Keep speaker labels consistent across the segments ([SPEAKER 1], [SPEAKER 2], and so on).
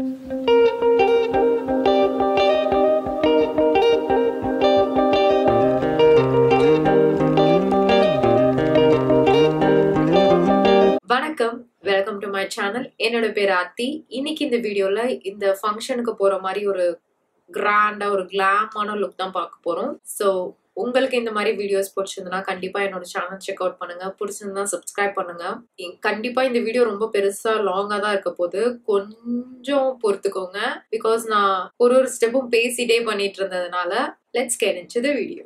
[SPEAKER 1] வணக்கம் welcome to my channel என்னோட பேர் ஆத்தி இன்னைக்கு இந்த வீடியோல இந்த ஃபங்க்ஷனுக்கு போற மாதிரி ஒரு கிராண்டா ஒரு கிளாமான லுக் தான் பார்க்க போறோம் ஸோ உங்களுக்கு இந்த மாதிரி வீடியோஸ் பிடிச்சிருந்தனா கண்டிப்பா என்னோட சேனல் செக் அவுட் பண்ணுங்க பிடிச்சிருந்தா சப்ஸ்கிரைப் பண்ணுங்க இ- கண்டிப்பா இந்த வீடியோ ரொம்ப பெருசா லாங்கா தான் இருக்க போகுது கொஞ்சம் பொறுத்துக்கோங்க பிகாஸ் நான் ஒரு ஒரு ஸ்டெப்பும் பேசிட்டே பண்ணிட்டு இருந்ததுனால let's get into the video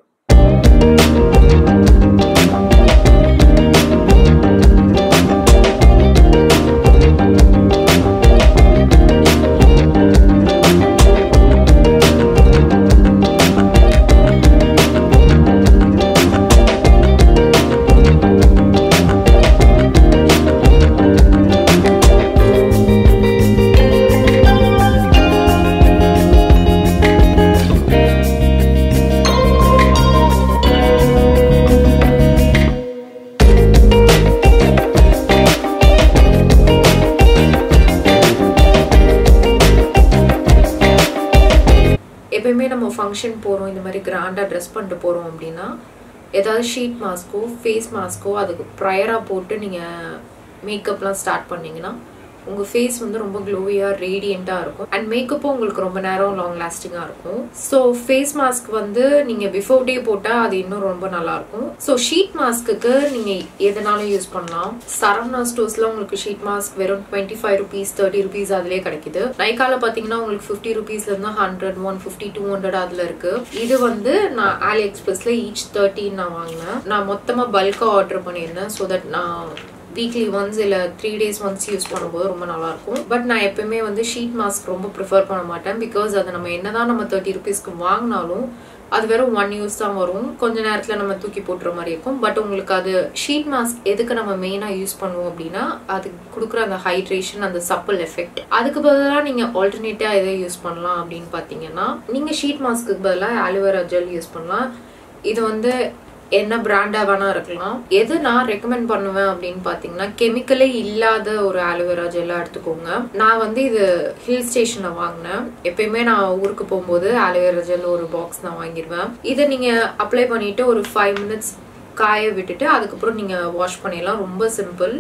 [SPEAKER 1] எப்பயுமே நம்ம ஃபங்க்ஷன் போகிறோம் இந்த மாதிரி கிராண்டாக ட்ரெஸ் பண்ணிட்டு போகிறோம் அப்படின்னா ஏதாவது ஷீட் மாஸ்க்கோ ஃபேஸ் மாஸ்க்கோ அதுக்கு ப்ரையராக போட்டு நீங்கள் மேக்கப்லாம் ஸ்டார்ட் பண்ணீங்கன்னா உங்கள் ஃபேஸ் வந்து ரொம்ப க்ளோவியாக ரேடியண்ட்டாக இருக்கும் அண்ட் மேக்கப்பும் உங்களுக்கு ரொம்ப நேரம் லாங் லாஸ்டிங்காக இருக்கும் ஸோ ஃபேஸ் மாஸ்க் வந்து நீங்கள் பிஃபோர் டே போட்டால் அது இன்னும் ரொம்ப நல்லாயிருக்கும் ஸோ ஷீட் மாஸ்க்குக்கு நீங்கள் எதனாலும் யூஸ் பண்ணலாம் சரவணா ஸ்டோர்ஸில் உங்களுக்கு ஷீட் மாஸ்க் வெறும் twenty five rupees thirty rupees அதிலே கிடைக்குது நைக்கால பார்த்தீங்கன்னா உங்களுக்கு ஃபிஃப்டி ருபீஸ்லேருந்து hundred one fifty two hundred அதில் இருக்கு இது வந்து நான் ஆலி எக்ஸ்பிரஸ்ல ஈச் தேர்ட்டின் நான் வாங்கினேன் நான் மொத்தமாக பல்காக ஆர்டர் பண்ணியிருந்தேன் ஸோ தட் நான் வீக்லி ஒன்ஸ் இல்லை த்ரீ டேஸ் ஒன்ஸ் யூஸ் பண்ணும்போது ரொம்ப நல்லா இருக்கும் பட் நான் எப்பயுமே வந்து ஷீட் மாஸ்க் ரொம்ப ப்ரிஃபர் பண்ண மாட்டேன் பிகாஸ் அது நம்ம என்னதான் நம்ம தேர்ட்டி ருபீஸ்க்கு வாங்கினாலும் அது வெறும் ஒன் யூஸ் தான் வரும் கொஞ்ச நேரத்தில் நம்ம தூக்கி போட்டுற மாதிரி இருக்கும் பட் உங்களுக்கு அது ஷீட் மாஸ்க் எதுக்கு நம்ம மெயினாக யூஸ் பண்ணுவோம் அப்படின்னா அது கொடுக்குற அந்த ஹைட்ரேஷன் அந்த சப்பல் எஃபெக்ட் அதுக்கு பதிலாக நீங்கள் ஆல்டர்னேட்டாக எதை யூஸ் பண்ணலாம் அப்படின்னு பார்த்தீங்கன்னா நீங்கள் ஷீட் மாஸ்க்கு பதிலாக ஆலிவேரா ஜெல் யூஸ் பண்ணலாம் இது வந்து என்ன பிராண்டா வேணா இருக்கலாம் எது நான் ரெக்கமெண்ட் பண்ணுவேன் அப்படின்னு பாத்தீங்கன்னா கெமிக்கலே இல்லாத ஒரு ஆலோவேரா ஜெல்லா எடுத்துக்கோங்க நான் வந்து இது ஹில் ஸ்டேஷன்ல வாங்கினேன் எப்பயுமே நான் ஊருக்கு போகும்போது ஆலோவேரா ஜெல் ஒரு பாக்ஸ் நான் வாங்கிடுவேன் இதை நீங்க அப்ளை பண்ணிட்டு ஒரு ஃபைவ் மினிட்ஸ் காய விட்டுட்டு அதுக்கப்புறம் நீங்க வாஷ் பண்ணிடலாம் ரொம்ப சிம்பிள்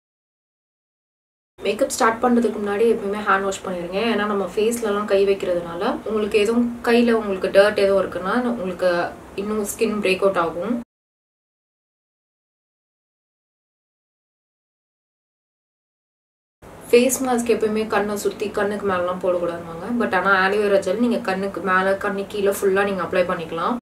[SPEAKER 1] மேக்கப் ஸ்டார்ட் பண்ணுறதுக்கு முன்னாடி எப்பவுமே ஹேண்ட் வாஷ் பண்ணிடுங்க ஏன்னா நம்ம ஃபேஸ்லலாம் கை வைக்கிறதுனால உங்களுக்கு எதுவும் கையில் உங்களுக்கு டர்ட் எதுவும் இருக்குன்னா உங்களுக்கு இன்னும் ஸ்கின் பிரேக் அவுட் ஆகும் ஃபேஸ் மாஸ்க் எப்பயுமே கண்ணை சுற்றி கண்ணுக்கு மேலெலாம் போடக்கூடாதுவாங்க பட் ஆனால் ஆலிவேரா ஜெல் நீங்கள் கண்ணுக்கு மேலே கண்ணு கீழே ஃபுல்லாக நீங்கள் அப்ளை பண்ணிக்கலாம்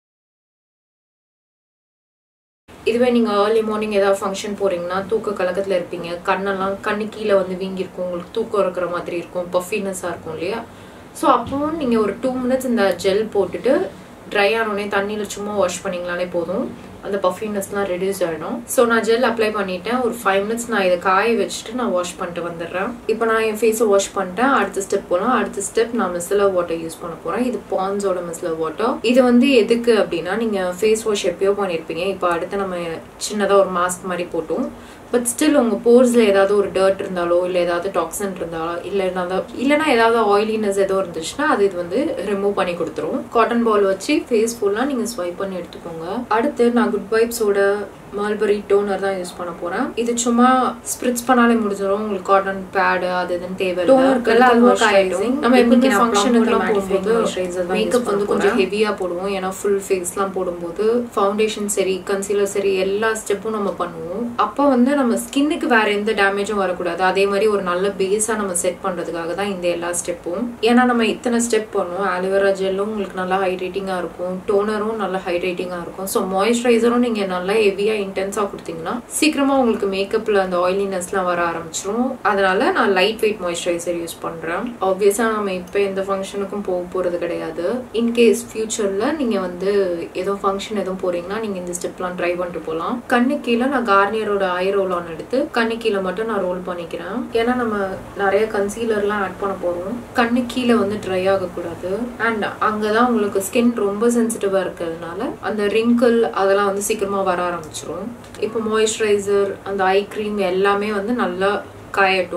[SPEAKER 1] இதுவே நீங்கள் ஏர்லி மார்னிங் ஏதாவது ஃபங்க்ஷன் போகிறீங்கன்னா தூக்க கலக்கத்தில் இருப்பீங்க கண்ணெல்லாம் கண்ணு கீழே வந்து வீங்கியிருக்கும் உங்களுக்கு தூக்கம் இருக்கிற மாதிரி இருக்கும் பஃபினஸாக இருக்கும் இல்லையா ஸோ அப்போவும் நீங்கள் ஒரு டூ மினிட்ஸ் இந்த ஜெல் போட்டுட்டு ட்ரை ஆனோடனே தண்ணியில் சும்மா வாஷ் பண்ணிங்களாலே போதும் அந்த பஃபினஸ்லாம் ரெடியூஸ் ஆகிடும் ஸோ நான் ஜெல் அப்ளை பண்ணிட்டேன் ஒரு ஃபைவ் மினிட்ஸ் நான் இதை காய வச்சுட்டு நான் வாஷ் பண்ணிட்டு வந்துடுறேன் இப்போ நான் என் ஃபேஸை வாஷ் பண்ணிட்டேன் அடுத்த ஸ்டெப் போகலாம் அடுத்த ஸ்டெப் நான் மிஸ்லர் வாட்டர் யூஸ் பண்ண போகிறேன் இது பான்ஸோட மிஸ்லர் வாட்டர் இது வந்து எதுக்கு அப்படின்னா நீங்கள் ஃபேஸ் வாஷ் எப்பயோ பண்ணியிருப்பீங்க இப்போ அடுத்து நம்ம சின்னதாக ஒரு மாஸ்க் மாதிரி போட்டோம் பட் ஸ்டில் உங்கள் போர்ஸில் ஏதாவது ஒரு டர்ட் இருந்தாலோ இல்லை ஏதாவது டாக்ஸின் இருந்தாலோ இல்லை இல்லைனா ஏதாவது ஆயிலினஸ் ஏதோ இருந்துச்சுன்னா அது இது வந்து ரிமூவ் பண்ணி கொடுத்துரும் காட்டன் பால் வச்சு ஃபேஸ் ஃபுல்லாக நீங்கள் ஸ்வைப் பண்ணி எடுத்துக்கோங்க அடுத்து நான் குட் வைப்ஸோட மால்பரி டோனர் தான் யூஸ் பண்ண போறேன் இது சும்மா ஸ்ப்ரிட்ஸ் பண்ணாலே முடிஞ்சிடும் உங்களுக்கு காட்டன் பேடு அது இதுன்னு தேவை நம்ம எப்பவுமே ஃபங்க்ஷனுக்குலாம் போகும்போது மேக்கப் வந்து கொஞ்சம் ஹெவியா போடுவோம் ஏன்னா ஃபுல் ஃபேஸ்லாம் போடும்போது ஃபவுண்டேஷன் சரி கன்சீலர் சரி எல்லா ஸ்டெப்பும் நம்ம பண்ணுவோம் அப்போ வந்து நம்ம ஸ்கின்னுக்கு வேற எந்த டேமேஜும் வரக்கூடாது அதே மாதிரி ஒரு நல்ல பேஸா நம்ம செட் பண்றதுக்காக தான் இந்த எல்லா ஸ்டெப்பும் ஏன்னா நம்ம இத்தனை ஸ்டெப் பண்ணுவோம் ஆலிவேரா ஜெல்லும் உங்களுக்கு நல்லா ஹைட்ரேட்டிங்கா இருக்கும் டோனரும் நல்லா ஹைட்ரேட்டிங்கா இருக்கும் ஸோ மாய்ஸ்சரைசரும் நீங்க நல்லா ஹெவியா இன்டென்ஸா கொடுத்தீங்கன்னா சீக்கிரமா உங்களுக்கு மேக்கப்ல அந்த ஆயிலினஸ்லாம் வர ஆரம்பிச்சிரும் அதனால நான் லைட் வெயிட் மாய்ஸ்சரைசர் யூஸ் பண்றேன் ஆப்வியஸா நம்ம இப்போ எந்த ஃபங்க்ஷனுக்கும் போக போறது கிடையாது இன்கேஸ் ஃபியூச்சர்ல நீங்க வந்து ஏதோ ஃபங்க்ஷன் எதுவும் போறீங்கன்னா நீங்க இந்த ஸ்டெப்லாம் ட்ரை பண்ணிட்டு போகலாம் கண்ணு கீழே நான் கார்னியரோட ஐ ரோல் ஆன் எடுத்து கண்ணு கீழே மட்டும் நான் ரோல் பண்ணிக்கிறேன் ஏன்னா நம்ம நிறைய கன்சீலர்லாம் ஆட் பண்ண போறோம் கண்ணு கீழே வந்து ட்ரை ஆகக்கூடாது அண்ட் அங்கதான் உங்களுக்கு ஸ்கின் ரொம்ப சென்சிட்டிவா இருக்கிறதுனால அந்த ரிங்கிள் அதெல்லாம் வந்து சீக்கிரமா வர ஆரம்பிச்சிரும் இப்போ மாய்ஸ்சரைசர் அந்த ஐ க்ரீம் எல்லாமே வந்து நல்லா காயட்டும்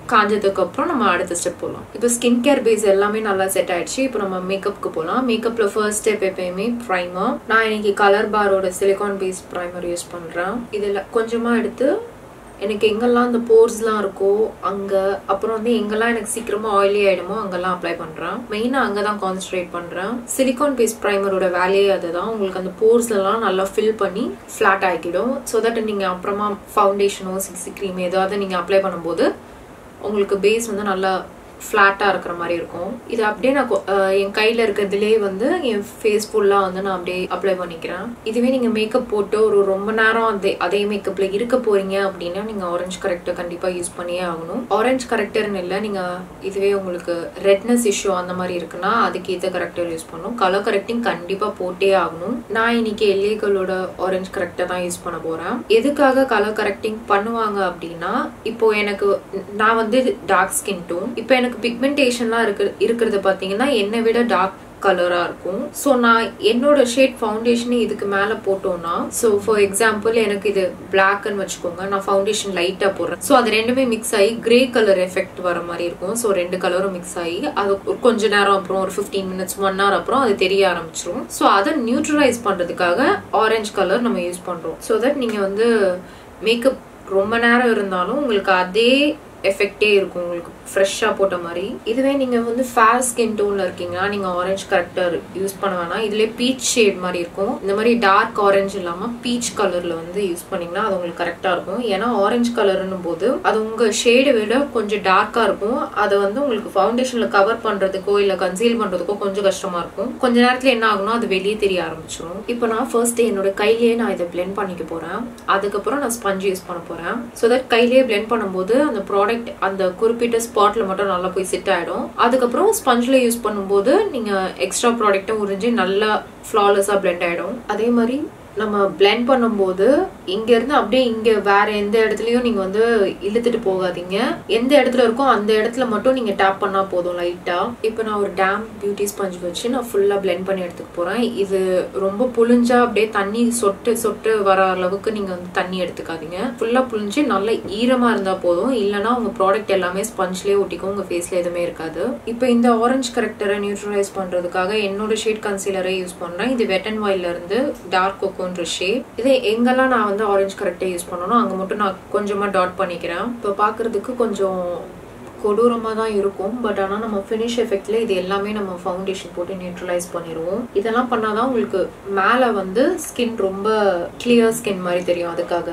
[SPEAKER 1] காஞ்சதுக்கு அப்புறம் நம்ம அடுத்த ஸ்டெப் போகலாம் இப்போ ஸ்கின் கேர் பேஸ் எல்லாமே நல்லா செட் ஆயிடுச்சு இப்போ நம்ம மேக்கப்புக்கு போகலாம் மேக்கப்ல ஃபர்ஸ்ட் ஸ்டெப் எப்பயுமே ப்ரைமர் நான் இன்னைக்கு கலர் பாரோட சிலிகான் பேஸ் ப்ரைமர் யூஸ் பண்றேன் இதுல கொஞ்சமா எடுத்து எனக்கு எங்கெல்லாம் அந்த போர்ஸ்லாம் இருக்கோ அங்கே அப்புறம் வந்து எங்கெல்லாம் எனக்கு சீக்கிரமா ஆயிலி ஆயிடுமோ அங்கெல்லாம் அப்ளை பண்ணுறேன் மெயினாக அங்கே தான் கான்சன்ட்ரேட் பண்ணுறேன் சிலிகான் பேஸ் ப்ரைமரோட வேலையே அதுதான் உங்களுக்கு அந்த போர்ஸ்லாம் நல்லா ஃபில் பண்ணி ஃப்ளாட் ஆகிடும் ஸோ தட் நீங்கள் அப்புறமா ஃபவுண்டேஷனோ சிக்ஸி க்ரீம் ஏதாவது நீங்கள் அப்ளை பண்ணும்போது உங்களுக்கு பேஸ் வந்து நல்லா ஃப்ளாட்டாக இருக்கிற மாதிரி இருக்கும் இது அப்படியே நான் கொ- அஹ் என் கையில் இருக்கிறதுலே வந்து என் ஃபேஸ் ஃபுல்லாக வந்து நான் அப்படியே அப்ளை பண்ணிக்கிறேன் இதுவே நீங்கள் மேக்கப் போட்டு ஒரு ரொம்ப நேரம் அதே அதே மேக்கப்பில் இருக்க போறீங்க அப்படின்னா நீங்கள் ஆரஞ்சு கரெக்டர் கண்டிப்பாக யூஸ் பண்ணியே ஆகணும் ஆரஞ்சு கரெக்டர்னு இல்லை நீங்கள் இதுவே உங்களுக்கு ரெட்னஸ் இஷ்யூ அந்த மாதிரி இருக்குன்னா அதுக்கு ஏற்ற கரெக்டர் யூஸ் பண்ணணும் கலர் கரெக்டிங் கண்டிப்பாக போட்டே ஆகணும் நான் இன்னைக்கு எல்ஏக்களோட ஆரஞ்சு கரெக்டர் தான் யூஸ் பண்ண போகிறேன் எதுக்காக கலர் கரெக்டிங் பண்ணுவாங்க அப்படின்னா இப்போ எனக்கு நான் வந்து டார்க் ஸ்கின் டோன் இப்போ எனக்கு பிக்மெண்டேஷன்லாம் இருக்கு இருக்கிறது பார்த்தீங்கன்னா என்னை விட டார்க் கலரா இருக்கும் ஸோ நான் என்னோட ஷேட் ஃபவுண்டேஷனே இதுக்கு மேல போட்டோம்னா ஸோ ஃபார் எக்ஸாம்பிள் எனக்கு இது பிளாக்னு வச்சுக்கோங்க நான் ஃபவுண்டேஷன் லைட்டா போடுறேன் ஸோ அது ரெண்டுமே மிக்ஸ் ஆகி கிரே கலர் எஃபெக்ட் வர மாதிரி இருக்கும் ஸோ ரெண்டு கலரும் மிக்ஸ் ஆகி அது ஒரு கொஞ்ச நேரம் அப்புறம் ஒரு ஃபிஃப்டீன் மினிட்ஸ் ஒன் ஹவர் அப்புறம் அது தெரிய ஆரம்பிச்சிரும் ஸோ அதை நியூட்ரலைஸ் பண்றதுக்காக ஆரஞ்சு கலர் நம்ம யூஸ் பண்றோம் ஸோ தட் நீங்க வந்து மேக்கப் ரொம்ப நேரம் இருந்தாலும் உங்களுக்கு அதே எஃபெக்டே இருக்கும் உங்களுக்கு ஃப்ரெஷ்ஷாக போட்ட மாதிரி இதுவே நீங்கள் வந்து ஃபேர் ஸ்கின் டோனில் இருக்கீங்கன்னா நீங்கள் ஆரஞ்சு கரெக்டர் யூஸ் பண்ண வேணாம் இதுலேயே பீச் ஷேட் மாதிரி இருக்கும் இந்த மாதிரி டார்க் ஆரஞ்சு இல்லாமல் பீச் கலரில் வந்து யூஸ் பண்ணிங்கன்னா அது உங்களுக்கு கரெக்டாக இருக்கும் ஏன்னா ஆரஞ்சு கலர்னும் போது அது உங்கள் ஷேடை விட கொஞ்சம் டார்க்காக இருக்கும் அதை வந்து உங்களுக்கு ஃபவுண்டேஷனில் கவர் பண்ணுறதுக்கோ இல்லை கன்சீல் பண்ணுறதுக்கோ கொஞ்சம் கஷ்டமாக இருக்கும் கொஞ்ச நேரத்தில் என்ன ஆகும்னா அது வெளியே தெரிய ஆரம்பிச்சிடும் இப்போ நான் ஃபர்ஸ்ட் என்னோட கையிலேயே நான் இதை பிளெண்ட் பண்ணிக்க போகிறேன் அதுக்கப்புறம் நான் ஸ்பஞ்ச் யூஸ் பண்ண போகிறேன் ஸோ தட் கையிலேயே பிளெண்ட் பண்ணும்போது அந்த ப்ராடக்ட் அந்த குறிப்பிட்ட ஸ்பாட்ல மட்டும் நல்லா போய் செட் ஆயிடும் அதுக்கப்புறம் ஸ்பஞ்சில் யூஸ் பண்ணும்போது நீங்க எக்ஸ்ட்ரா ப்ராடக்ட்டும் உறிஞ்சி நல்லா ஃப்ளாலெஸ்ஸாக பிளெண்ட் ஆயிடும் அதே மாதிரி நம்ம பிளெண்ட் பண்ணும்போது இங்க இருந்து அப்படியே இங்க வேற எந்த இடத்துலயும் நீங்க வந்து இழுத்துட்டு போகாதீங்க எந்த இடத்துல இருக்கோ அந்த இடத்துல மட்டும் நீங்க டேப் பண்ணா போதும் லைட்டா இப்போ நான் ஒரு டேம் பியூட்டி ஸ்பஞ்ச் வச்சு நான் ஃபுல்லா பிளெண்ட் பண்ணி எடுத்துக்க போறேன் இது ரொம்ப புளிஞ்சா அப்படியே தண்ணி சொட்டு சொட்டு வர அளவுக்கு நீங்க வந்து தண்ணி எடுத்துக்காதீங்க ஃபுல்லா புளிஞ்சு நல்ல ஈரமா இருந்தா போதும் இல்லைன்னா உங்க ப்ராடக்ட் எல்லாமே ஸ்பஞ்ச்லயே ஒட்டிக்கும் உங்க ஃபேஸ்ல எதுவுமே இருக்காது இப்போ இந்த ஆரஞ்சு கரெக்டரை நியூட்ரலைஸ் பண்றதுக்காக என்னோட ஷேட் கன்சீலரை யூஸ் பண்றேன் இது வெட் அண்ட் வாயில இருந்து டார்க் கொக்கோன்ற ஷேட் இதே எங்கெல்லாம் நான் வந்து ஆரஞ்சு கரெக்டை யூஸ் பண்ணணும் அங்க மட்டும் நான் கொஞ்சமா டாட் பண்ணிக்கிறேன் இப்போ பாக்குறதுக்கு கொஞ்சம் கொடூரமாக தான் இருக்கும் பட் ஆனால் நம்ம ஃபினிஷ் எஃபெக்ட்ல இது எல்லாமே நம்ம ஃபவுண்டேஷன் போட்டு நியூட்ரலைஸ் பண்ணிடுவோம் இதெல்லாம் பண்ணாதான் உங்களுக்கு மேலே வந்து ஸ்கின் ரொம்ப கிளியர் ஸ்கின் மாதிரி தெரியும் அதுக்காக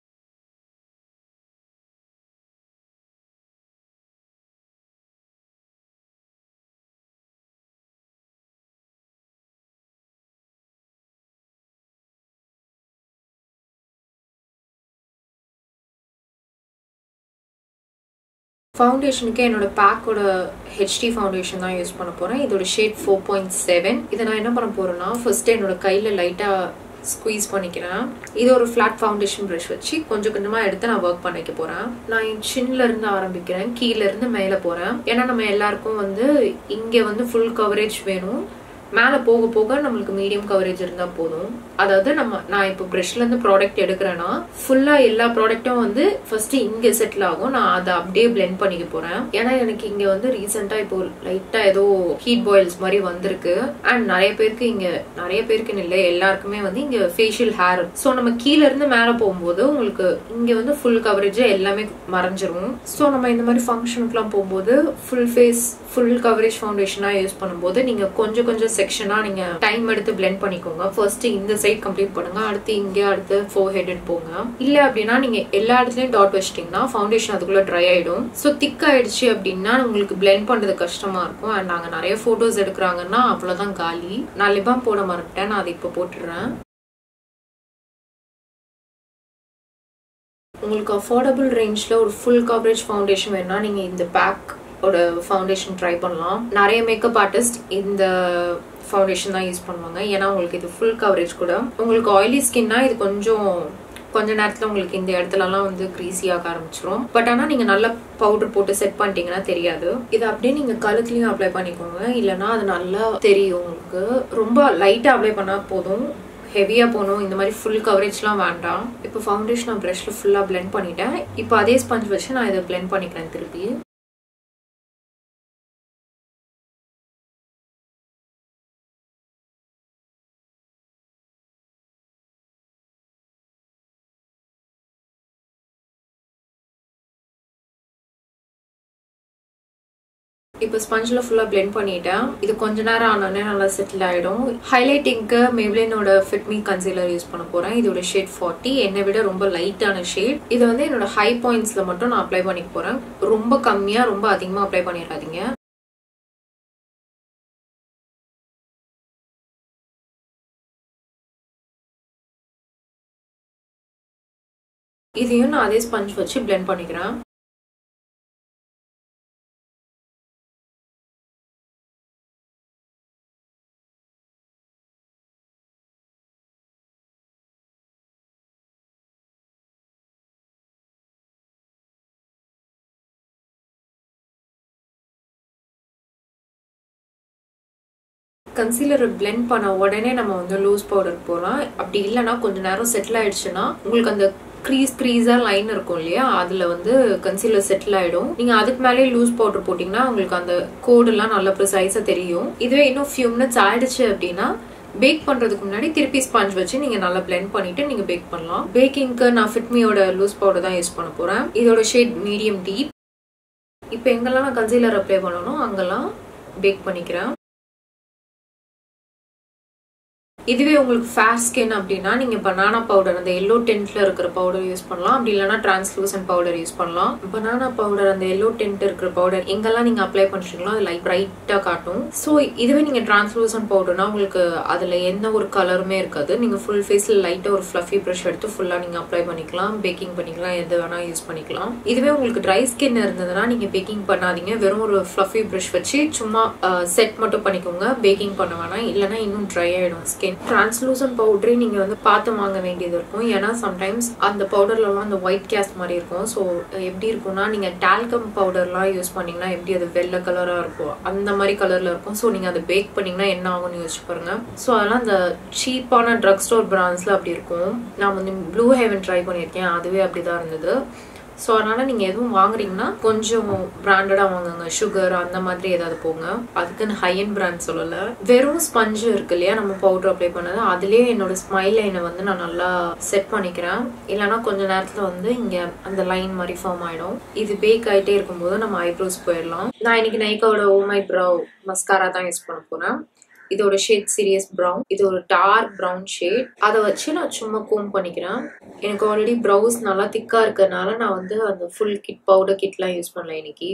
[SPEAKER 1] ஃபவுண்டேஷனுக்கு என்னோட பேக்கோட ஹெச்டி ஃபவுண்டேஷன் தான் யூஸ் பண்ண போறேன் இதோட ஷேட் ஃபோர் பாயிண்ட் செவன் இதை நான் என்ன பண்ண போறேன்னா ஃபர்ஸ்ட் என்னோட கையில லைட்டா ஸ்குவீஸ் பண்ணிக்கிறேன் இது ஒரு ஃபிளாட் ஃபவுண்டேஷன் ப்ரஷ் வச்சு கொஞ்சம் கொஞ்சமா எடுத்து நான் ஒர்க் பண்ணிக்க போறேன் நான் என் சின்ல இருந்து ஆரம்பிக்கிறேன் கீழ இருந்து மேல போறேன் ஏன்னா நம்ம எல்லாருக்கும் வந்து இங்க வந்து ஃபுல் கவரேஜ் வேணும் மேலே போக போக நம்மளுக்கு மீடியம் கவரேஜ் இருந்தால் போதும் அதாவது நம்ம நான் இப்போ ப்ரஷ்லேருந்து ப்ராடக்ட் எடுக்கிறேன்னா ஃபுல்லாக எல்லா ப்ராடக்ட்டும் வந்து ஃபர்ஸ்ட் இங்கே செட்டில் ஆகும் நான் அதை அப்படியே பிளெண்ட் பண்ணிக்க போகிறேன் ஏன்னா எனக்கு இங்கே வந்து ரீசெண்டாக இப்போ லைட்டாக ஏதோ ஹீட் பாயில்ஸ் மாதிரி வந்திருக்கு அண்ட் நிறைய பேருக்கு இங்கே நிறைய பேருக்குன்னு இல்லை எல்லாருக்குமே வந்து இங்கே ஃபேஷியல் ஹேர் ஸோ நம்ம கீழ இருந்து மேலே போகும்போது உங்களுக்கு இங்கே வந்து ஃபுல் கவரேஜ் எல்லாமே மறைஞ்சிரும் ஸோ நம்ம இந்த மாதிரி ஃபங்க்ஷனுக்குலாம் போகும்போது ஃபுல் ஃபேஸ் ஃபுல் கவரேஜ் ஃபவுண்டேஷனாக யூஸ் பண்ணும்போது நீங்கள் கொஞ்சம் கொஞ்சம் செக்ஷனாக நீங்கள் டைம் எடுத்து பிளெண்ட் பண்ணிக்கோங்க ஃபர்ஸ்ட் இந்த சைட் கம்ப்ளீட் பண்ணுங்க அடுத்து இங்கே அடுத்து ஃபோர் ஹெட் போங்க இல்லை அப்படின்னா நீங்கள் எல்லா இடத்துலையும் டாட் வச்சிட்டிங்கன்னா ஃபவுண்டேஷன் அதுக்குள்ளே ட்ரை ஆகிடும் ஸோ திக் ஆயிடுச்சு அப்படின்னா உங்களுக்கு பிளெண்ட் பண்ணுறது கஷ்டமாக இருக்கும் அண்ட் நாங்கள் நிறைய ஃபோட்டோஸ் எடுக்கிறாங்கன்னா அவ்வளோதான் காலி நான் லிபாம் போட மறந்துட்டேன் நான் அதை இப்போ போட்டுடுறேன் உங்களுக்கு அஃபோர்டபுள் ரேஞ்சில் ஒரு ஃபுல் கவரேஜ் ஃபவுண்டேஷன் வேணும்னா நீங்கள் இந்த பேக் ஓட ஃபவுண்டேஷன் ட்ரை பண்ணலாம் நிறைய மேக்கப் ஆர்டிஸ்ட் இந்த ஃபவுண்டேஷன் தான் யூஸ் பண்ணுவாங்க ஏன்னா உங்களுக்கு இது ஃபுல் கவரேஜ் கூட உங்களுக்கு ஆயிலி ஸ்கின்னா இது கொஞ்சம் கொஞ்ச நேரத்தில் உங்களுக்கு இந்த இடத்துலலாம் வந்து க்ரீஸி ஆக ஆரம்பிச்சிரும் பட் ஆனால் நீங்கள் நல்லா பவுடர் போட்டு செட் பண்ணிட்டீங்கன்னா தெரியாது இது அப்படியே நீங்கள் கழுத்துலையும் அப்ளை பண்ணிக்கோங்க இல்லைன்னா அது நல்லா தெரியும் உங்களுக்கு ரொம்ப லைட்டாக அப்ளை பண்ணால் போதும் ஹெவியாக போகணும் இந்த மாதிரி ஃபுல் கவரேஜ்லாம் வேண்டாம் இப்போ ஃபவுண்டேஷன் நான் ப்ரஷில் ஃபுல்லாக பிளெண்ட் பண்ணிட்டேன் இப்போ அதே ஸ்பஞ்ச் வச்சு நான் இதை பிளெண்ட் பண்ணிக்கிறேன் திருப்பி இப்போ ஸ்பஞ்சில் ஃபுல்லாக பிளெண்ட் பண்ணிட்டேன் இது கொஞ்ச நேரம் ஆனோடனே நல்லா செட்டில் ஆகிடும் ஹைலைட்டிங்க்கு மேப்ளினோட ஃபிட்மி கன்சீலர் யூஸ் பண்ண போகிறேன் இதோட ஷேட் ஃபார்ட்டி என்னை விட ரொம்ப லைட்டான ஷேட் இது வந்து என்னோட ஹை பாயிண்ட்ஸில் மட்டும் நான் அப்ளை பண்ணிக்க போகிறேன் ரொம்ப கம்மியாக ரொம்ப அதிகமாக அப்ளை பண்ணிடாதீங்க இதையும் நான் அதே ஸ்பஞ்ச் வச்சு பிளெண்ட் பண்ணிக்கிறேன் கன்சீலரை பிளெண்ட் பண்ண உடனே நம்ம வந்து லூஸ் பவுடர் போகலாம் அப்படி இல்லைன்னா கொஞ்ச நேரம் செட்டில் ஆயிடுச்சுன்னா உங்களுக்கு அந்த க்ரீஸ் க்ரீஸாக லைன் இருக்கும் இல்லையா அதில் வந்து கன்சீலர் செட்டில் ஆகிடும் நீங்கள் அதுக்கு மேலேயே லூஸ் பவுடர் போட்டிங்கன்னா உங்களுக்கு அந்த கோடெல்லாம் நல்லா ப்ரிசைஸாக தெரியும் இதுவே இன்னும் ஃபியூ மினிட்ஸ் ஆயிடுச்சு அப்படின்னா பேக் பண்ணுறதுக்கு முன்னாடி திருப்பி ஸ்பாஞ்ச் வச்சு நீங்கள் நல்லா பிளெண்ட் பண்ணிட்டு நீங்கள் பேக் பண்ணலாம் பேக்கிங்க்கு நான் ஃபிட்மியோட லூஸ் பவுடர் தான் யூஸ் பண்ண போகிறேன் இதோட ஷேட் மீடியம் டீப் இப்போ எங்கெல்லாம் நான் கன்சீலர் அப்ளை பண்ணணும் அங்கெல்லாம் பேக் பண்ணிக்கிறேன் இதுவே உங்களுக்கு ஃபேர் ஸ்கின் அப்படின்னா நீங்கள் பனானா பவுடர் அந்த எல்லோ டென்ட்ல இருக்கிற பவுடர் யூஸ் பண்ணலாம் அப்படி இல்லைனா டிரான்ஸ்லூசன் பவுடர் யூஸ் பண்ணலாம் பனானா பவுடர் அந்த எல்லோ டென்ட் இருக்கிற பவுடர் எங்கெல்லாம் நீங்கள் அப்ளை பண்ணுறீங்களோ அது லைட் பிரைட்டாக காட்டும் ஸோ இதுவே நீங்கள் டிரான்ஸ்லூசன் பவுடர்னா உங்களுக்கு அதில் எந்த ஒரு கலருமே இருக்காது நீங்கள் ஃபுல் ஃபேஸில் லைட்டாக ஒரு ஃப்ளஃபி ப்ரஷ் எடுத்து ஃபுல்லாக நீங்கள் அப்ளை பண்ணிக்கலாம் பேக்கிங் பண்ணிக்கலாம் எது வேணால் யூஸ் பண்ணிக்கலாம் இதுவே உங்களுக்கு ட்ரை ஸ்கின் இருந்ததுன்னா நீங்கள் பேக்கிங் பண்ணாதீங்க வெறும் ஒரு ஃப்ளஃபி ப்ரஷ் வச்சு சும்மா செட் மட்டும் பண்ணிக்கோங்க பேக்கிங் பண்ண வேணாம் இல்லைனா இன்னும் ட்ரை ஆகிடும் ஸ்கின் டிரான்ஸ்லூசன் பவுடரே நீங்கள் வந்து பார்த்து வாங்க வேண்டியது இருக்கும் ஏன்னா சம்டைம்ஸ் அந்த பவுடர்லலாம் அந்த ஒயிட் கேஸ்ட் மாதிரி இருக்கும் ஸோ எப்படி இருக்கும்னா நீங்கள் டால்கம் பவுடர்லாம் யூஸ் பண்ணிங்கன்னா எப்படி அது வெள்ளை கலராக இருக்கும் அந்த மாதிரி கலரில் இருக்கும் ஸோ நீங்கள் அதை பேக் பண்ணிங்கன்னா என்ன ஆகும்னு யோசிச்சு பாருங்க ஸோ அதெல்லாம் அந்த சீப்பான ட்ரக் ஸ்டோர் பிராண்ட்ஸில் அப்படி இருக்கும் நான் வந்து ப்ளூ ஹேவன் ட்ரை பண்ணியிருக்கேன் அதுவே அப்படி தான் இருந்தது ஸோ அதனால நீங்கள் எதுவும் வாங்குறீங்கன்னா கொஞ்சம் பிராண்டடாக வாங்குங்க சுகர் அந்த மாதிரி ஏதாவது போங்க அதுக்குன்னு ஹை அண்ட் பிராண்ட் சொல்லலை வெறும் ஸ்பஞ்சு இருக்கு இல்லையா நம்ம பவுடர் அப்ளை பண்ணது அதுலேயே என்னோட ஸ்மைல் லைனை வந்து நான் நல்லா செட் பண்ணிக்கிறேன் இல்லைனா கொஞ்ச நேரத்தில் வந்து இங்கே அந்த லைன் மாதிரி ஃபார்ம் ஆகிடும் இது பேக் ஆகிட்டே இருக்கும்போது நம்ம ஐப்ரோஸ் போயிடலாம் நான் இன்னைக்கு நைக்காவோட ஓமை ப்ரௌ மஸ்காரா தான் யூஸ் பண்ண போகிறேன் இதோட ஷேட் சீரியஸ் ப்ரௌன் இது ஒரு டார்க் ப்ரௌன் ஷேட் அதை வச்சு நான் சும்மா கோம் பண்ணிக்கிறேன் எனக்கு ஆல்ரெடி ப்ரௌஸ் நல்லா திக்கா இருக்கிறதுனால நான் வந்து அந்த ஃபுல் கிட் பவுடர் கிட்லாம் யூஸ் பண்ணல இன்னைக்கு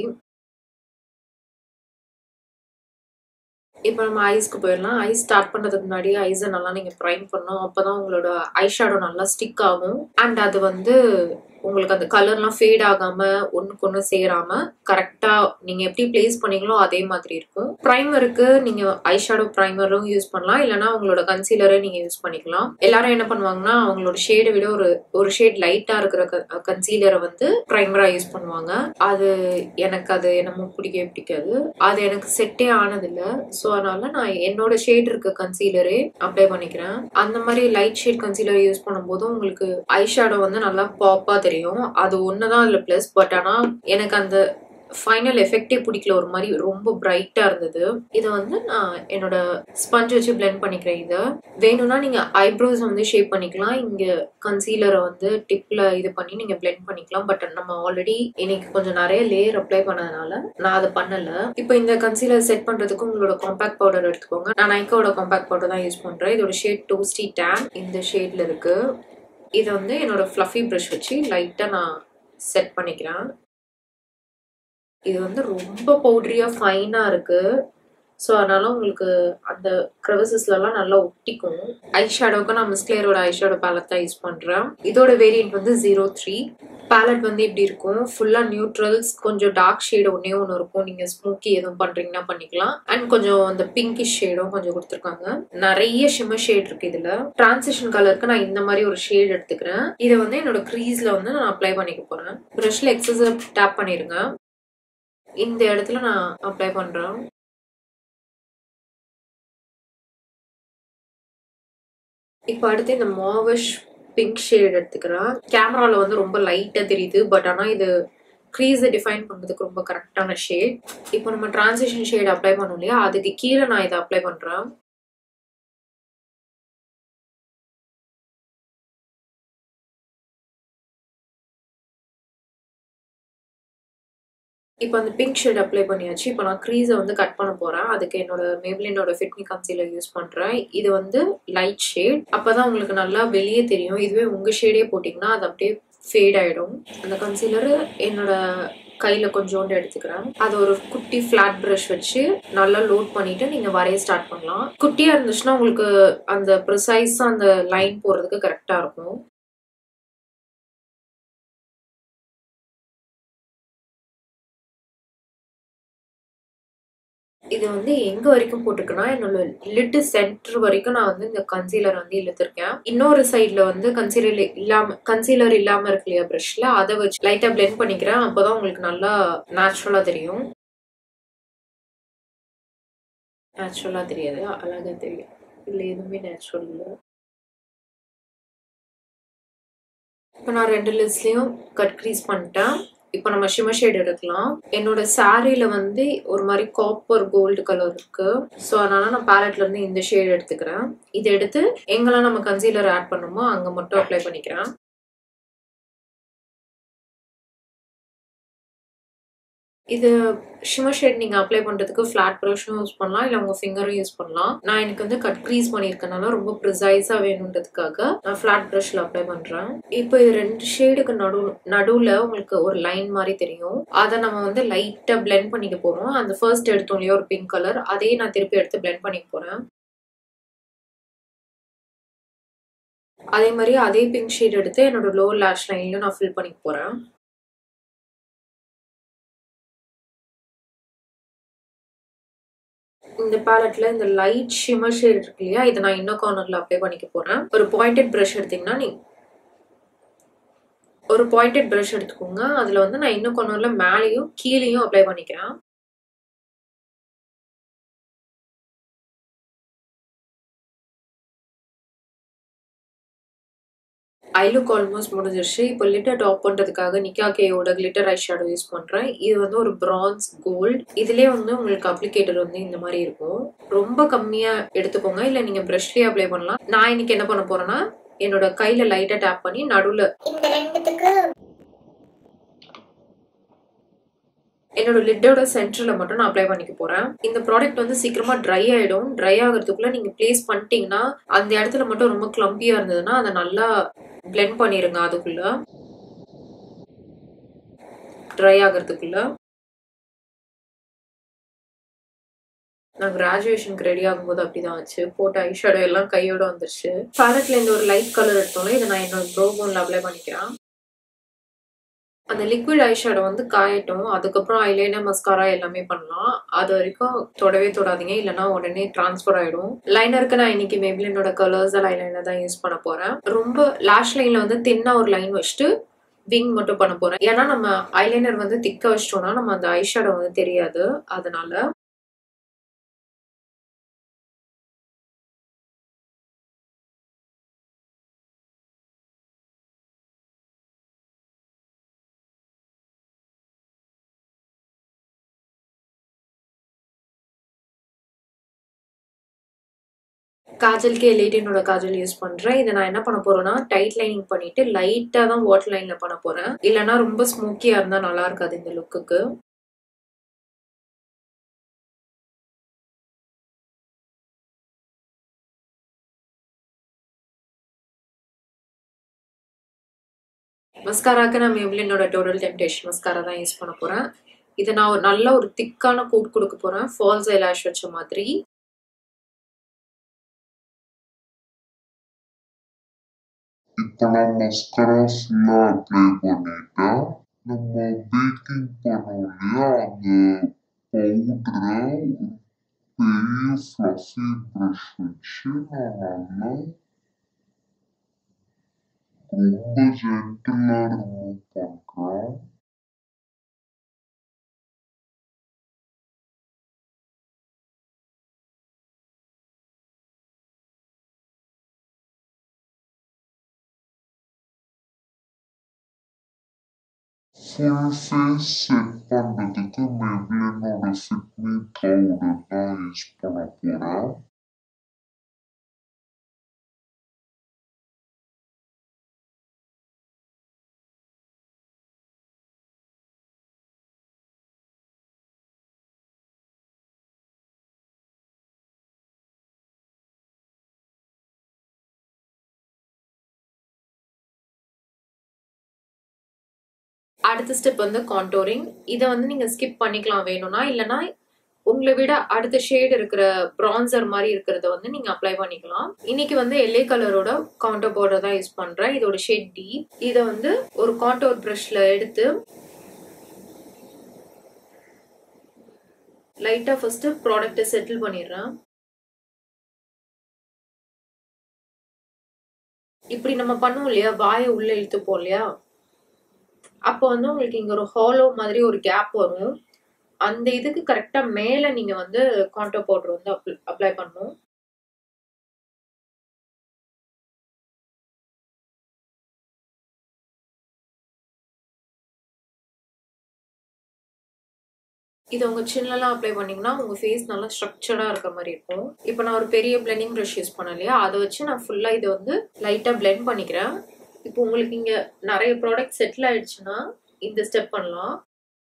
[SPEAKER 1] இப்போ நம்ம ஐஸ்க்கு போயிடலாம் ஐஸ் ஸ்டார்ட் பண்ணுறதுக்கு முன்னாடி ஐஸை நல்லா நீங்கள் ப்ரைம் பண்ணணும் அப்போ தான் உங்களோட ஐ ஷேடோ நல்லா ஸ்டிக் ஆகும் அண்ட் அது வந்து உங்களுக்கு அந்த கலர்லாம் ஃபேட் ஆகாம ஒன்றுக்கு ஒன்று சேராம கரெக்டா நீங்க எப்படி பிளேஸ் பண்ணீங்களோ அதே மாதிரி இருக்கும் ப்ரைமருக்கு நீங்க ஐ ஷேடோ ப்ரைமரும் யூஸ் பண்ணலாம் இல்லைன்னா உங்களோட கன்சீலரை நீங்க யூஸ் பண்ணிக்கலாம் எல்லாரும் என்ன பண்ணுவாங்கன்னா அவங்களோட ஷேடை விட ஒரு ஒரு ஷேட் லைட்டா இருக்கிற கன்சீலரை வந்து ப்ரைமரா யூஸ் பண்ணுவாங்க அது எனக்கு அது என்னமோ பிடிக்கவே பிடிக்காது அது எனக்கு செட்டே ஆனதில்லை ஸோ அதனால நான் என்னோட ஷேட் இருக்க கன்சீலரே அப்ளை பண்ணிக்கிறேன் அந்த மாதிரி லைட் ஷேட் கன்சீலர் யூஸ் பண்ணும்போது உங்களுக்கு ஐ ஷேடோ வந்து நல்லா பாப்பா தெரியும் அது ஒண்ணுதான் அதுல பிளஸ் பட் ஆனா எனக்கு அந்த ஃபைனல் எஃபெக்டே பிடிக்கல ஒரு மாதிரி ரொம்ப பிரைட்டா இருந்தது இதை வந்து நான் என்னோட ஸ்பஞ்ச் வச்சு பிளெண்ட் பண்ணிக்கிறேன் இதை வேணும்னா நீங்க ஐப்ரோஸ் வந்து ஷேப் பண்ணிக்கலாம் இங்க கன்சீலரை வந்து டிப்ல இது பண்ணி நீங்க பிளெண்ட் பண்ணிக்கலாம் பட் நம்ம ஆல்ரெடி இன்னைக்கு கொஞ்சம் நிறைய லேயர் அப்ளை பண்ணதுனால நான் அதை பண்ணல இப்போ இந்த கன்சீலர் செட் பண்றதுக்கு உங்களோட காம்பாக்ட் பவுடர் எடுத்துக்கோங்க நான் நைக்காவோட காம்பாக்ட் பவுடர் தான் யூஸ் பண்றேன் இதோட ஷேட் டோஸ்டி டேன் இந்த ஷேட்ல இருக்கு இதை வந்து என்னோட ஃப்ளஃபி ப்ரஷ் வச்சு லைட்டாக நான் செட் பண்ணிக்கிறேன் இது வந்து ரொம்ப பவுட்ரியாக ஃபைனாக இருக்கு ஸோ அதனால உங்களுக்கு அந்த க்ரெவசஸ்லலாம் நல்லா ஒட்டிக்கும் ஐ ஷேடோவுக்கு நான் மிஸ்கிளியரோட ஐ ஷேடோ பேலட் தான் யூஸ் பண்ணுறேன் இதோட வேரியன்ட் வந்து ஜீரோ த்ரீ பேலட் வந்து இப்படி இருக்கும் ஃபுல்லாக நியூட்ரல்ஸ் கொஞ்சம் டார்க் ஷேடு ஒன்றே ஒன்று இருக்கும் நீங்கள் ஸ்மோக்கி எதுவும் பண்ணுறீங்கன்னா பண்ணிக்கலாம் அண்ட் கொஞ்சம் அந்த பிங்கிஷ் ஷேடும் கொஞ்சம் கொடுத்துருக்காங்க நிறைய ஷிம்மர் ஷேட் இருக்கு இதில் டிரான்சிஷன் கலருக்கு நான் இந்த மாதிரி ஒரு ஷேட் எடுத்துக்கிறேன் இதை வந்து என்னோட க்ரீஸில் வந்து நான் அப்ளை பண்ணிக்க போகிறேன் ப்ரஷில் எக்ஸசைஸ் டேப் பண்ணிடுங்க இந்த இடத்துல நான் அப்ளை பண்ணுறேன் இப்போ அடுத்து இந்த மாவிஷ் பிங்க் ஷேட் எடுத்துக்கிறேன் கேமரால வந்து ரொம்ப லைட்டா தெரியுது பட் ஆனா இது க்ரீஸை டிஃபைன் பண்றதுக்கு ரொம்ப கரெக்டான ஷேட் இப்போ நம்ம டிரான்சிஷன் ஷேட் அப்ளை பண்ணோம் இல்லையா அதுக்கு கீழே நான் இதை அப்ளை பண்றேன் இப்போ அந்த பிங்க் ஷேட் அப்ளை பண்ணியாச்சு இப்போ நான் க்ரீஸை வந்து கட் பண்ண போறேன் அதுக்கு என்னோட மேப்ளினோட ஃபிட்மி கன்சீலர் யூஸ் பண்றேன் இது வந்து லைட் ஷேட் அப்பதான் உங்களுக்கு நல்லா வெளியே தெரியும் இதுவே உங்க ஷேடே போட்டிங்கன்னா அது அப்படியே ஃபேட் ஆயிடும் அந்த கன்சீலர் என்னோட கையில கொஞ்சோண்டு எடுத்துக்கிறேன் அது ஒரு குட்டி ஃபிளாட் ப்ரஷ் வச்சு நல்லா லோட் பண்ணிட்டு நீங்க வரைய ஸ்டார்ட் பண்ணலாம் குட்டியா இருந்துச்சுன்னா உங்களுக்கு அந்த ப்ரிசைஸா அந்த லைன் போடுறதுக்கு கரெக்டா இருக்கும் இது வந்து எங்க வரைக்கும் போட்டிருக்குன்னா என்னோட லிட்டு சென்டர் வரைக்கும் நான் வந்து இந்த கன்சீலர் வந்து இழுத்திருக்கேன் இன்னொரு சைட்ல வந்து கன்சீலர் இல்லாம கன்சீலர் இல்லாம இருக்கு இல்லையா ப்ரஷ்ல அதை வச்சு லைட்டா பிளெண்ட் பண்ணிக்கிறேன் அப்பதான் உங்களுக்கு நல்லா நேச்சுரலா தெரியும் நேச்சுரலா தெரியாது அழகா தெரியும் இதுல எதுவுமே நேச்சுரல் இல்லை இப்போ நான் ரெண்டு லிஸ்ட்லயும் கட் க்ரீஸ் பண்ணிட்டேன் இப்போ நம்ம ஷிமர் ஷேட் எடுக்கலாம் என்னோட சாரியில வந்து ஒரு மாதிரி காப்பர் கோல்டு கலர் இருக்கு ஸோ அதனால நான் பேலட்ல இருந்து இந்த ஷேட் எடுத்துக்கிறேன் இதை எடுத்து எங்கெல்லாம் நம்ம கன்சீலர் ஆட் பண்ணுமோ அங்க மட்டும் அப்ளை பண்ணிக்கிறேன் இது ஷிமர் ஷேட் நீங்க அப்ளை பண்றதுக்கு ஃபிளாட் ப்ரஷும் யூஸ் பண்ணலாம் இல்ல உங்க ஃபிங்கரும் யூஸ் பண்ணலாம் நான் எனக்கு வந்து கட் க்ரீஸ் பண்ணியிருக்கனால ரொம்ப ப்ரிசைஸா வேணுன்றதுக்காக நான் ஃபிளாட் ப்ரஷ்ல அப்ளை பண்றேன் இப்போ இது ரெண்டு ஷேடுக்கு நடு நடுவுல உங்களுக்கு ஒரு லைன் மாதிரி தெரியும் அதை நம்ம வந்து லைட்டா பிளெண்ட் பண்ணிக்க போறோம் அந்த ஃபர்ஸ்ட் எடுத்தோம் இல்லையா ஒரு பிங்க் கலர் அதையே நான் திருப்பி எடுத்து பிளெண்ட் பண்ணிக்க போறேன் அதே மாதிரி அதே பிங்க் ஷேட் எடுத்து என்னோட லோ லேஷ் லைன்ல நான் ஃபில் பண்ணிக்க போறேன் இந்த பேலட்ல இந்த லைட் ஷிமர் ஷேட் இருக்கு இல்லையா இதை நான் இன்னும் கார்னர்ல அப்ளை பண்ணிக்க போறேன் ஒரு பாயிண்டட் ப்ரஷ் எடுத்தீங்கன்னா நீ ஒரு பாயிண்டட் ப்ரஷ் எடுத்துக்கோங்க அதுல வந்து நான் இன்னும் கார்னர்ல மேலேயும் கீழேயும் அப்ளை பண்ணிக்கிறேன் ஐ லுக் ஆல்மோஸ்ட் முடிஞ்சிருச்சு இப்போ லிட்டர் டாப் பண்றதுக்காக நிக்கா கேயோட கிளிட்டர் ஐ ஷேடோ யூஸ் பண்றேன் இது வந்து ஒரு பிரான்ஸ் கோல்ட் இதுலயே வந்து உங்களுக்கு அப்ளிகேட்டர் வந்து இந்த மாதிரி இருக்கும் ரொம்ப கம்மியா எடுத்துக்கோங்க இல்ல நீங்க ப்ரஷ்லயே அப்ளை பண்ணலாம் நான் இன்னைக்கு என்ன பண்ண போறேன்னா என்னோட கையில லைட்டா டேப் பண்ணி நடுவுல
[SPEAKER 2] இந்த ரெண்டுத்துக்கு
[SPEAKER 1] என்னோட லிட்டோட சென்டர்ல மட்டும் நான் அப்ளை பண்ணிக்க போறேன் இந்த ப்ராடக்ட் வந்து சீக்கிரமா ட்ரை ஆயிடும் ட்ரை ஆகிறதுக்குள்ள நீங்க பிளேஸ் பண்ணிட்டீங்கன்னா அந்த இடத்துல மட்டும் ரொம்ப கிளம்பியா இருந்ததுன்னா அதை நல்லா பிளெண்ட் பண்ணிருங்க அதுக்குள்ள ட்ரை ஆகிறதுக்குள்ள நான் கிராஜுவேஷனுக்கு ரெடி ஆகும்போது அப்படிதான் ஆச்சு போட்ட ஐஷேடோ எல்லாம் கையோட வந்துருச்சு பேலட்ல இந்த ஒரு லைட் கலர் எடுத்தோன்னே இதை நான் என்னோட ப்ரோ போன்ல அப்ளை பண்ணிக்கிறேன் அந்த லிக்விட் ஐஷேடோ வந்து காயட்டும் அதுக்கப்புறம் ஐலைனர் மஸ்காரா எல்லாமே பண்ணலாம் அது வரைக்கும் தொடவே தொடாதீங்க இல்லைன்னா உடனே டிரான்ஸ்ஃபர் ஆயிடும் லைனருக்கு நான் இன்னைக்கு மேபிளினோட கலர்ஸ் ஐலைனர் தான் யூஸ் பண்ண போறேன் ரொம்ப லாஷ் லைன்ல வந்து தின்னா ஒரு லைன் வச்சுட்டு விங் மட்டும் பண்ண போறேன் ஏன்னா நம்ம ஐலைனர் வந்து திக்க வச்சிட்டோம்னா நம்ம அந்த ஐஷேடோ வந்து தெரியாது அதனால காஜலுக்கு எலைட்டினோட காஜல் யூஸ் பண்றேன் இதை நான் என்ன பண்ண போறேன்னா டைட் லைனிங் பண்ணிட்டு லைட்டா தான் வாட்டர் லைன்ல பண்ண போறேன் இல்லைன்னா ரொம்ப ஸ்மோக்கியா இருந்தா நல்லா இருக்காது இந்த லுக்குக்கு மஸ்காராக்கு நான் மேப்ளினோட டோட்டல் டெம்டேஷன் மஸ்காரா தான் யூஸ் பண்ண போறேன் இதை நான் ஒரு நல்ல ஒரு திக்கான கோட் கொடுக்க போறேன் ஃபால்ஸ் ஐலாஷ் வச்ச மாதிரி
[SPEAKER 3] இப்போ நான் மஸ்கரா ஃபுல்லாக அப்ளை பண்ணிட்டேன் நம்ம பேக்கிங் பண்ணோம் இல்லையா அந்த பவுடரை ஒரு பெரிய ஃப்ளஃபி ப்ரஷ் வச்சு நான் நல்லா ரொம்ப ஜென்டிலாக ரிமூவ் பண்ணுறேன் ஃபுல் ஃபேஸ் செட் பண்ணுறதுக்கு மெப்ளினோட ஃபிட்மி பவுடர் தான் யூஸ் பண்ண போகிறேன்
[SPEAKER 1] அடுத்த ஸ்டெப் வந்து கான்டோரிங் இதை வந்து நீங்க ஸ்கிப் பண்ணிக்கலாம் வேணும்னா இல்லைன்னா உங்களை விட அடுத்த ஷேட் இருக்கிற பிரான்சர் மாதிரி இருக்கிறத வந்து நீங்க அப்ளை பண்ணிக்கலாம் இன்னைக்கு வந்து எல்ஏ கலரோட கான்டோர் பவுடர் தான் யூஸ் பண்றேன் இதோட ஷேட் டி இதை வந்து ஒரு கான்டோர் ப்ரஷ்ல எடுத்து லைட்டா ஃபர்ஸ்ட் ப்ராடக்ட்டை செட்டில் பண்ணிடுறேன் இப்படி நம்ம பண்ணுவோம் இல்லையா வாயை உள்ள இழுத்துப்போம் இல்லையா அப்போ வந்து உங்களுக்கு இங்க ஒரு ஹாலோ மாதிரி ஒரு கேப் வரும் அந்த இதுக்கு கரெக்டா மேல நீங்க வந்து கான்டோ பவுடர் வந்து அப்ளை பண்ணணும் இது உங்க சின்னலாம் அப்ளை பண்ணீங்கன்னா உங்க ஃபேஸ் நல்லா ஸ்ட்ரக்சர்டா இருக்க மாதிரி இருக்கும் இப்போ நான் ஒரு பெரிய பிளெண்டிங் ப்ரஷ் யூஸ் பண்ணேன் இல்லையா அதை வச்சு நான் ஃபுல்லா இதை வந்து லைட்டா பிளெண்ட் பண்ணிக்கிறேன் இப்போ உங்களுக்கு இங்க நிறைய ப்ராடக்ட் செட்டில் ஆயிடுச்சுன்னா இந்த ஸ்டெப் பண்ணலாம்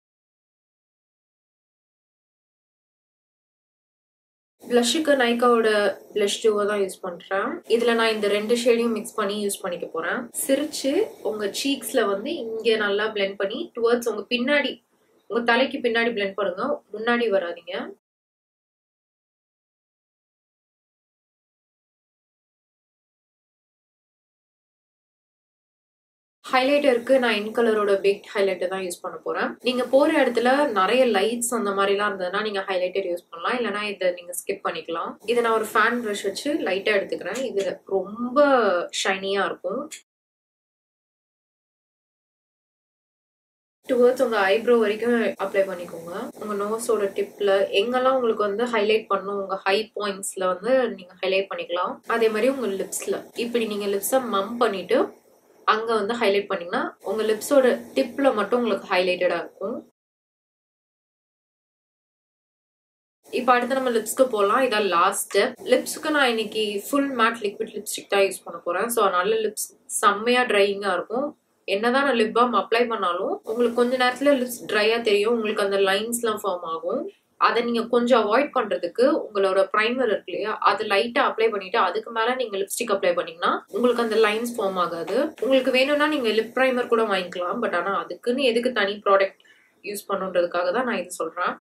[SPEAKER 1] ப்ளஷுக்கு நைக்காவோட ப்ளஷ் டூவை தான் யூஸ் பண்ணுறேன் இதில் நான் இந்த ரெண்டு ஷேடையும் மிக்ஸ் பண்ணி யூஸ் பண்ணிக்க போகிறேன் சிரிச்சு உங்கள் சீக்ஸில் வந்து இங்கே நல்லா பிளெண்ட் பண்ணி டுவர்ட்ஸ் உங்கள் பின்னாடி உங்கள் தலைக்கு பின்னாடி பிளெண்ட் பண்ணுங்க முன்னாடி வராதிங்க ஹைலைட்டருக்கு நான் இன் கலரோட பிக் ஹைலைட்டர் தான் யூஸ் பண்ண போறேன் நீங்க போற இடத்துல நிறைய லைட்ஸ் அந்த மாதிரிலாம் இருந்ததுன்னா நீங்க ஹைலைட்டர் யூஸ் பண்ணலாம் இல்லைனா இதை நீங்க ஸ்கிப் பண்ணிக்கலாம் இதை நான் ஒரு ஃபேன் ப்ரஷ் வச்சு லைட்டா எடுத்துக்கிறேன் இது ரொம்ப ஷைனியா இருக்கும் டுவர்ட்ஸ் உங்க ஐப்ரோ வரைக்கும் அப்ளை பண்ணிக்கோங்க உங்க நோஸோட டிப்ல எங்கெல்லாம் உங்களுக்கு வந்து ஹைலைட் பண்ணும் உங்க ஹை பாயிண்ட்ஸ்ல வந்து நீங்க ஹைலைட் பண்ணிக்கலாம் அதே மாதிரி உங்க லிப்ஸ்ல இப்படி நீங்க லிப்ஸை மம் பண்ணிட்டு அங்க வந்து ஹைலைட் பண்ணீங்கன்னா உங்க லிப்ஸோட டிப்ல மட்டும் உங்களுக்கு ஹைலைட்டடா இருக்கும் இப்போ அடுத்து நம்ம லிப்ஸ்க்கு போகலாம் இதான் லாஸ்ட் ஸ்டெப் லிப்ஸ்க்கு நான் இன்னைக்கு ஃபுல் மேட் லிக்விட் லிப்ஸ்டிக் தான் யூஸ் பண்ண போறேன் ஸோ அதனால லிப்ஸ் செம்மையா ட்ரையிங்கா இருக்கும் என்னதான் நான் லிப் பாம் அப்ளை பண்ணாலும் உங்களுக்கு கொஞ்ச நேரத்துல லிப்ஸ் ட்ரையா தெரியும் உங்களுக்கு அந்த லைன்ஸ்லாம் ஃபார்ம் ஆகும் அதை நீங்க கொஞ்சம் அவாய்ட் பண்றதுக்கு உங்களோட ப்ரைமர் இருக்கு இல்லையா அது லைட்டா அப்ளை பண்ணிட்டு அதுக்கு மேல நீங்க லிப்ஸ்டிக் அப்ளை பண்ணீங்கன்னா உங்களுக்கு அந்த லைன்ஸ் ஃபார்ம் ஆகாது உங்களுக்கு வேணும்னா நீங்க லிப் ப்ரைமர் கூட வாங்கிக்கலாம் பட் ஆனா அதுக்குன்னு எதுக்கு தனி ப்ராடக்ட் யூஸ் பண்ணுன்றதுக்காக தான் நான் இது சொல்றேன்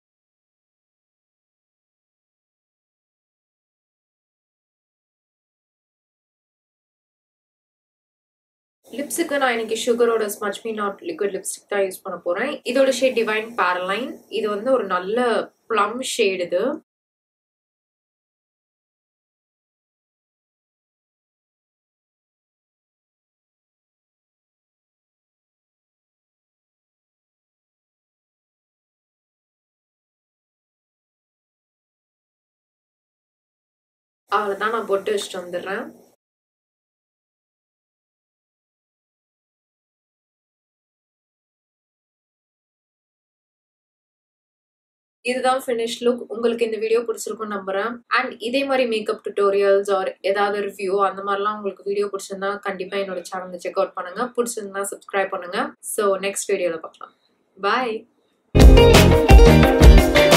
[SPEAKER 1] லிப்ஸுக்கு நான் இன்னைக்கு சுகரோட smudge me not liquid lipstick தான் யூஸ் பண்ண போறேன் இதோட ஷேட் டிவைன் பேரலைன் இது வந்து ஒரு நல்ல ப்ளம் ஷேட் இது அவ்வளோதான் நான் பொட்டு வச்சுட்டு வந்துடுறேன் இதுதான் ஃபினிஷ் லுக் உங்களுக்கு இந்த வீடியோ பிடிச்சிருக்கும் நம்புறேன் அண்ட் இதே மாதிரி மேக்கப் டுட்டோரியல்ஸ் ஆர் ஏதாவது ரிவ்யூ அந்த மாதிரிலாம் உங்களுக்கு வீடியோ பிடிச்சிருந்தா கண்டிப்பா என்னோட சேனலை செக் அவுட் பண்ணுங்க பிடிச்சிருந்தா சப்ஸ்கிரைப் பண்ணுங்க ஸோ நெக்ஸ்ட் வீடியோவில் பார்க்கலாம் பாய்